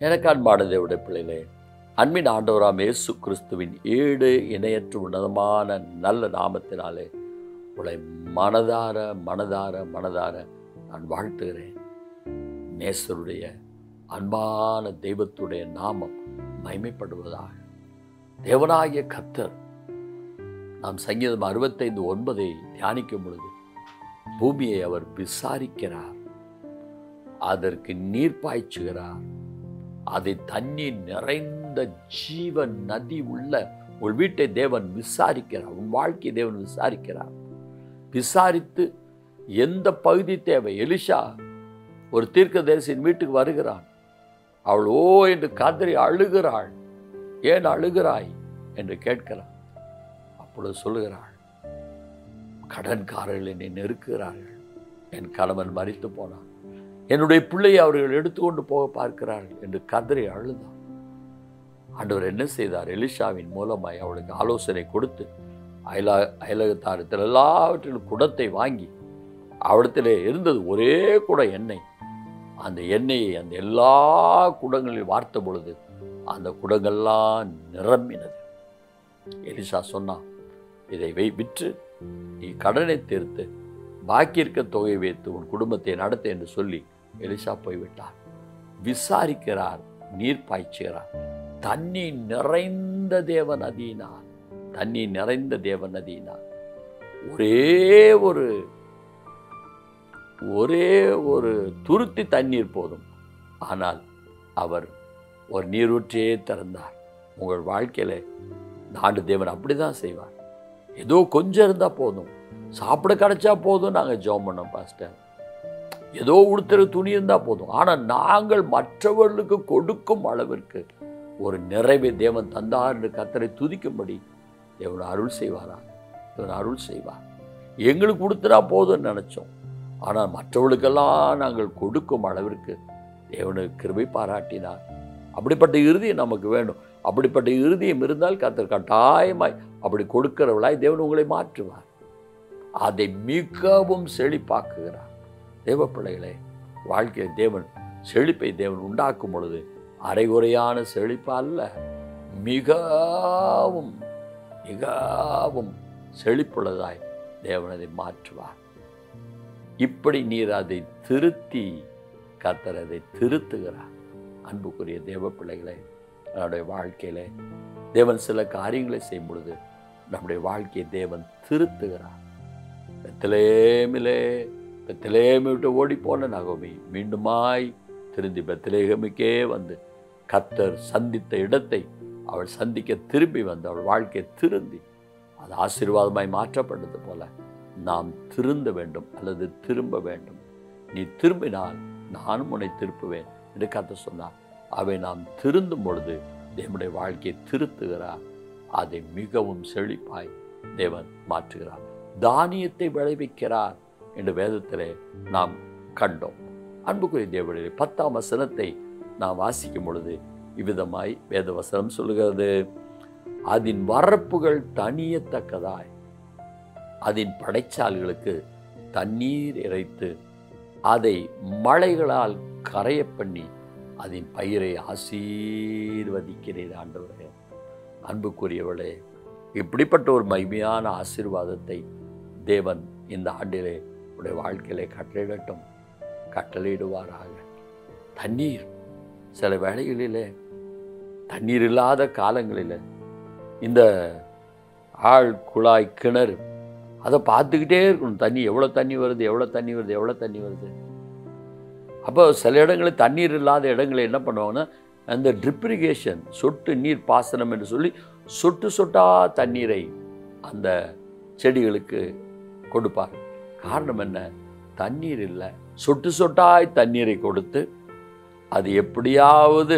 எனக்கு அன்பான தேவடைய பிள்ளைகளே அன்பின் ஆண்டவராம் இயேசு கிறிஸ்துவின் ஈடு இணையற்ற உன்னதமான நல்ல நாமத்தினாலே உங்களை மனதார மனதார மனதார நான் வாழ்த்துகிறேன் நேசருடைய அன்பான தெய்வத்துடைய நாமம் மைமைப்படுவதாக தேவனாகிய கத்தர் நாம் சங்கீதம் அறுபத்தைந்து ஒன்பதை தியானிக்கும் பொழுது பூமியை அவர் விசாரிக்கிறார் அதற்கு நீர் பாய்ச்சுகிறார் அதை தண்ணீர் நிறைந்த ஜீவன் நதி உள்ள உன் வீட்டை தேவன் விசாரிக்கிறார் உன் வாழ்க்கையை தேவன் விசாரிக்கிறார் விசாரித்து எந்த பகுதி தேவை எலிஷா ஒரு தீர்க்கதரிசியின் வீட்டுக்கு வருகிறான் அவள் ஓ என்று கதறி அழுகிறாள் ஏன் அழுகிறாய் என்று கேட்கிறாள் அப்பொழுது சொல்லுகிறாள் கடன்காரர்கள் என்னை நெருக்குகிறார்கள் என் கணவன் மறித்து போனான் என்னுடைய பிள்ளையை அவர்கள் எடுத்துக்கொண்டு போக பார்க்கிறார்கள் என்று கதறி அழுதான் ஆண்டவர் என்ன செய்தார் எலிஷாவின் மூலமாய் அவளுக்கு ஆலோசனை கொடுத்து அயலா அயலகத்தாரத்தில் எல்லாவற்றிலும் குடத்தை வாங்கி அவடத்திலே இருந்தது ஒரே குட எண்ணெய் அந்த எண்ணெயை அந்த எல்லா குடங்களில் வார்த்த பொழுது அந்த குடங்கள்லாம் நிரம்பினது எலிசா சொன்னான் இதை வை விற்று நீ கடனை தீர்த்து பாக்கி இருக்க தொகை வைத்து உன் குடும்பத்தை நடத்த என்று சொல்லி எலிசா போய்விட்டார் விசாரிக்கிறார் நீர் பாய்ச்சுகிறார் தண்ணி நிறைந்த தேவ நதியினார் தண்ணி நிறைந்த தேவ நதியினார் ஒரே ஒரு ஒரே ஒரு துருத்தி தண்ணீர் போதும் ஆனால் அவர் ஒரு நீரூற்றியே திறந்தார் உங்கள் வாழ்க்கையில் நாடு தேவன் அப்படி தான் செய்வார் ஏதோ கொஞ்சம் இருந்தால் போதும் சாப்பிட கிடைச்சா போதும் நாங்கள் ஜெபம் பண்ணோம் பாஸ்டர் ஏதோ உடுத்துற துணி இருந்தால் போதும் ஆனால் நாங்கள் மற்றவர்களுக்கு கொடுக்கும் அளவிற்கு ஒரு நிறைவை தேவன் தந்தார் என்று கத்தரை துதிக்கும்படி தேவன் அருள் செய்வாரா தேவன் அருள் செய்வார் எங்களுக்கு கொடுத்துனா போதும்னு நினச்சோம் ஆனால் மற்றவர்களுக்கெல்லாம் நாங்கள் கொடுக்கும் அளவிற்கு தேவனுக்கு கிருபை பாராட்டினார் அப்படிப்பட்ட இறுதியம் நமக்கு வேணும் அப்படிப்பட்ட இறுதியம் இருந்தால் கத்தர் கட்டாயமாய் அப்படி கொடுக்கிறவளாய் தேவன் உங்களை மாற்றுவார் அதை மிகவும் செழிப்பாக்குகிறார் தேவ பிள்ளைகளே வாழ்க்கையில் தேவன் செழிப்பை தேவன் உண்டாக்கும் பொழுது அரைகுறையான செழிப்பா அல்ல மிகவும் மிகவும் செழிப்புள்ளதாய் தேவன் அதை மாற்றுவார் இப்படி நீர் அதை திருத்தி கத்தர் அதை திருத்துகிறார் அன்புக்குரிய தேவ பிள்ளைகளே நம்முடைய வாழ்க்கையில தேவன் சில காரியங்களை செய்யும் பொழுது நம்முடைய வாழ்க்கையை தேவன் திருத்துகிறார் பெத்தலேமிலே பெத்தலேமி விட்டு ஓடி போன நகோமி மீண்டுமாய் திருந்தி பெத்தலேகமுக்கே வந்து கத்தர் சந்தித்த இடத்தை அவள் சந்திக்க திரும்பி வந்து அவள் வாழ்க்கையை திருந்தி அது ஆசீர்வாதமாய் மாற்றப்பட்டது போல நாம் திருந்த வேண்டும் அல்லது திரும்ப வேண்டும் நீ திரும்பினால் நானும் உன்னை திருப்புவேன் என்று கத்த சொன்னார் அவை நாம் திருந்தும் பொழுது தேவனுடைய வாழ்க்கையை திருத்துகிறார் அதை மிகவும் செழிப்பாய் தேவன் மாற்றுகிறார் தானியத்தை விளைவிக்கிறார் என்று வேதத்திலே நாம் கண்டோம் அன்புக்குரிய தேவனுடைய பத்தாம் வசனத்தை நாம் வாசிக்கும் பொழுது இவ்விதமாய் வேத வசனம் சொல்லுகிறது அதன் வரப்புகள் தனியத்தக்கதாய் அதன் படைச்சால்களுக்கு தண்ணீர் இறைத்து அதை மழைகளால் கரைய பண்ணி அதன் பயிரை ஆசீர்வதிக்கிறீர் ஆண்டவரே அன்புக்குரியவளே இப்படிப்பட்ட ஒரு மகிமையான ஆசீர்வாதத்தை தேவன் இந்த ஆண்டிலே உடைய வாழ்க்கையிலே கட்டளையிடட்டும் கட்டளையிடுவாராக தண்ணீர் சில வேளைகளிலே தண்ணீர் இல்லாத காலங்களில் இந்த ஆள் குழாய் கிணறு அதை பார்த்துக்கிட்டே இருக்கணும் தண்ணி எவ்வளோ தண்ணி வருது எவ்வளோ தண்ணி வருது எவ்வளோ தண்ணி வருது அப்போ சில இடங்களில் தண்ணீர் இல்லாத இடங்களில் என்ன பண்ணுவாங்கன்னா அந்த ட்ரிப்ரிகேஷன் சொட்டு நீர் பாசனம் என்று சொல்லி சொட்டு சொட்டா தண்ணீரை அந்த செடிகளுக்கு கொடுப்பார் காரணம் என்ன தண்ணீர் இல்லை சொட்டு சொட்டாய் தண்ணீரை கொடுத்து அது எப்படியாவது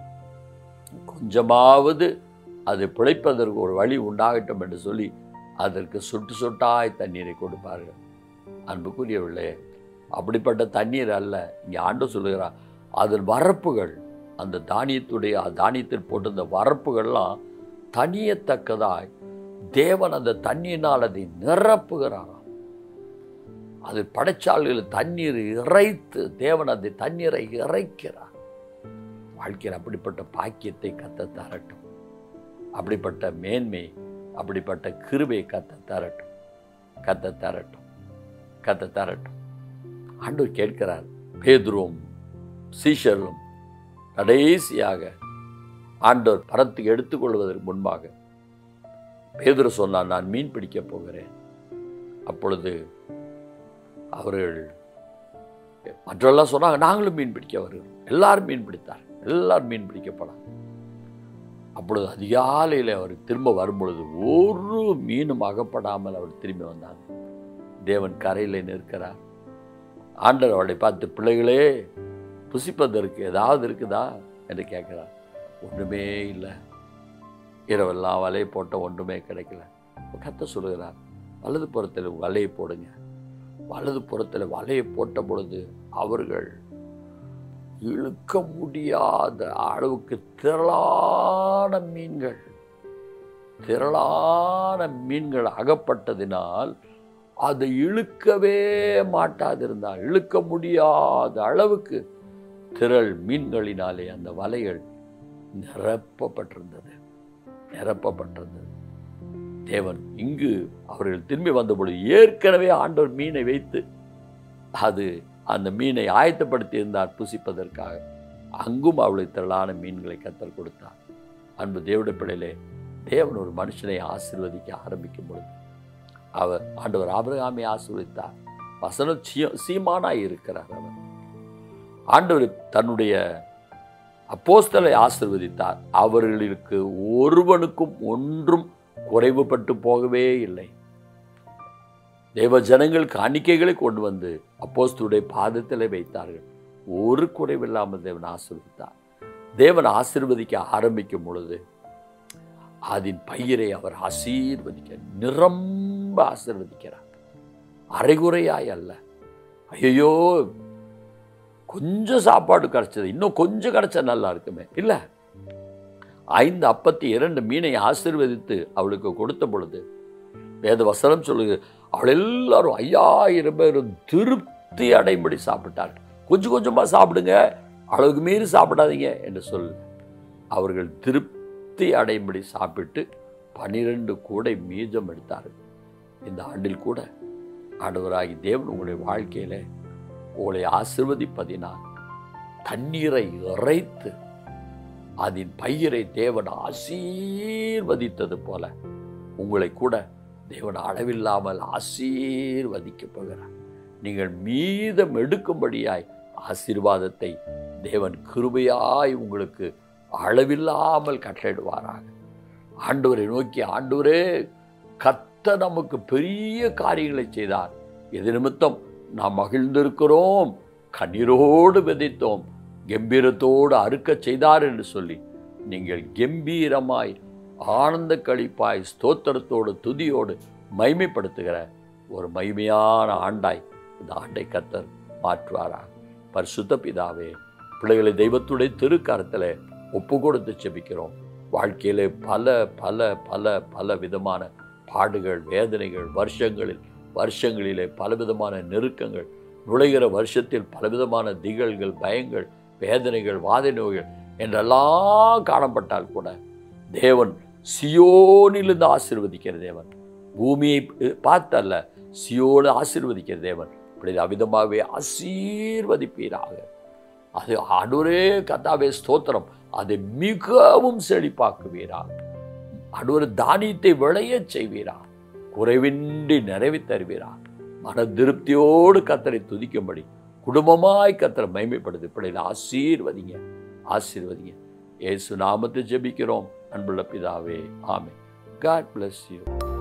கொஞ்சமாவது அது பிழைப்பதற்கு ஒரு வழி உண்டாகட்டும் என்று சொல்லி அதற்கு சொட்டு சொட்டாய் தண்ணீரை கொடுப்பார்கள் அன்புக்குரியவர்களே அப்படிப்பட்ட தண்ணீர் அல்ல இங்கே ஆண்டு சொல்லுகிறார் அதன் வரப்புகள் அந்த தானியத்துடைய தானியத்தில் போட்டிருந்த வரப்புகள்லாம் தனியத்தக்கதாய் தேவன் அந்த தண்ணீரினால் அதை நிரப்புகிறாராம் அது படைச்சால்களில் தண்ணீர் இறைத்து தேவன் அந்த தண்ணீரை இறைக்கிறார் வாழ்க்கையில் அப்படிப்பட்ட பாக்கியத்தை கத்த தரட்டும் அப்படிப்பட்ட மேன்மை அப்படிப்பட்ட கிருபை கத்த தரட்டும் கத்த தரட்டும் கத்த தரட்டும் ஆண்டவர் கேட்கிறார் பேதுருவும் சீஷரும் கடைசியாக ஆண்டவர் பரத்துக்கு எடுத்துக்கொள்வதற்கு முன்பாக பேதுரு சொன்னார் நான் மீன் பிடிக்க போகிறேன் அப்பொழுது அவர்கள் மற்றெல்லாம் சொன்னாங்க நாங்களும் மீன் பிடிக்க வருகிறோம் எல்லாரும் மீன் பிடித்தார் எல்லாரும் மீன் பிடிக்கப்படாங்க அப்பொழுது அதிகாலையில் அவர் திரும்ப வரும்பொழுது ஒரு மீனும் அகப்படாமல் அவர் திரும்பி வந்தாங்க தேவன் கரையில் நிற்கிறார் ஆண்டவர் அவளை பார்த்து பிள்ளைகளே புசிப்பதற்கு ஏதாவது இருக்குதா என்று கேட்கிறார் ஒன்றுமே இல்லை இரவெல்லாம் வலையை போட்ட ஒன்றுமே கிடைக்கல கத்த சொல்லுகிறார் வலது புறத்தில் வலையை போடுங்க வலது புறத்தில் வலையை போட்ட பொழுது அவர்கள் இழுக்க முடியாத அளவுக்கு திரளான மீன்கள் திரளான மீன்கள் அகப்பட்டதினால் அதை இழுக்கவே மாட்டாதிருந்தால் இழுக்க முடியாத அளவுக்கு திரள் மீன்களினாலே அந்த வலைகள் நிரப்பப்பட்டிருந்தது நிரப்பப்பட்டிருந்தது தேவன் இங்கு அவர்கள் திரும்பி வந்தபொழுது ஏற்கனவே ஆண்டவர் மீனை வைத்து அது அந்த மீனை ஆயத்தப்படுத்தி இருந்தார் புசிப்பதற்காக அங்கும் அவளுக்கு திரளான மீன்களை கத்தல் கொடுத்தார் அன்பு தேவடைய பிள்ளையிலே தேவன் ஒரு மனுஷனை ஆசீர்வதிக்க ஆரம்பிக்கும் பொழுது அவர் ஆண்டவர் ஆபிரகாமை ஆசீர்வதித்தார் வசனம் சீ சீமானாய் இருக்கிறார் அவர் ஆண்டவர் தன்னுடைய அப்போஸ்தலை ஆசிர்வதித்தார் அவர்களுக்கு ஒருவனுக்கும் ஒன்றும் குறைவுபட்டு போகவே இல்லை தேவ ஜனங்கள் காணிக்கைகளை கொண்டு வந்து அப்போஸ்தலுடைய பாதத்தில் வைத்தார்கள் ஒரு குறைவில்லாமல் தேவன் ஆசிர்வதித்தார் தேவன் ஆசிர்வதிக்க ஆரம்பிக்கும் பொழுது அதன் பயிரை அவர் ஆசீர்வதிக்க நிரம்ப ஆசிர்வதிக்கிறார் அரைகுறையாய் அல்ல ஐயோ கொஞ்சம் சாப்பாடு கிடைச்சது இன்னும் கொஞ்சம் கிடைச்சா நல்லா இருக்குமே இல்லை ஐந்து அப்பத்தி இரண்டு மீனை ஆசீர்வதித்து அவளுக்கு கொடுத்த பொழுது வேத வசனம் சொல்லுது அவள் எல்லாரும் ஐயாயிரம் பேர் திருப்தி அடையும்படி சாப்பிட்டார்கள் கொஞ்சம் கொஞ்சமாக சாப்பிடுங்க அளவுக்கு மீறி சாப்பிடாதீங்க என்று சொல்லு அவர்கள் திருப்தி அடையும்படி சாப்பிட்டு பனிரெண்டு கூடை மீதம் எடுத்தார்கள் இந்த ஆண்டில் கூட ஆண்டவராகி தேவன் உங்களுடைய வாழ்க்கையில உங்களை ஆசிர்வதிப்பதினால் தண்ணீரை இறைத்து அதன் பயிரை தேவன் ஆசீர்வதித்தது போல உங்களை கூட தேவன் அளவில்லாமல் ஆசீர்வதிக்க போகிறார் நீங்கள் மீதம் எடுக்கும்படியாய் ஆசீர்வாதத்தை தேவன் கிருபையாய் உங்களுக்கு அளவில்லாமல் கட்டளிடுவாராக ஆண்டவரை நோக்கி ஆண்டவரே கத்த நமக்கு பெரிய காரியங்களை செய்தார் எது நிமித்தம் நாம் மகிழ்ந்திருக்கிறோம் கண்ணீரோடு விதைத்தோம் கம்பீரத்தோடு அறுக்கச் செய்தார் என்று சொல்லி நீங்கள் கம்பீரமாய் ஆனந்த கழிப்பாய் ஸ்தோத்திரத்தோடு துதியோடு மைமைப்படுத்துகிற ஒரு மைமையான ஆண்டாய் இந்த ஆண்டை கத்தர் மாற்றுவாராக பரிசுத்த பிதாவே பிள்ளைகளை தெய்வத்துடைய திருக்கரத்தில் ஒப்பு கொடுத்து செபிக்கிறோம் வாழ்க்கையிலே பல பல பல பல விதமான பாடுகள் வேதனைகள் வருஷங்களில் வருஷங்களிலே பலவிதமான நெருக்கங்கள் நுழைகிற வருஷத்தில் பலவிதமான திகழ்கள் பயங்கள் வேதனைகள் வாத நோய்கள் என்றெல்லாம் காணப்பட்டால் கூட தேவன் சியோனிலிருந்து ஆசீர்வதிக்கிற தேவன் பூமியை பார்த்தல்ல சியோடு ஆசீர்வதிக்கிற தேவன் இப்படி அவிதமாகவே ஆசீர்வதிப்பீராக அது அடூரே கத்தாவே ஸ்தோத்திரம் அதை மிகவும் செழிப்பாக்குவீராக அடூர் தானியத்தை விளையச் செய்வீரா குறைவின்றி நிறைவி தருவீரா மன திருப்தியோடு கத்தரை துதிக்கும்படி குடும்பமாய் கத்தரை மைமைப்படுது பிள்ளைகளை ஆசீர்வதிங்க ஆசீர்வதிங்க இயேசு நாமத்தை ஜெபிக்கிறோம் அன்புள்ள பிதாவே ஆமே காட் bless you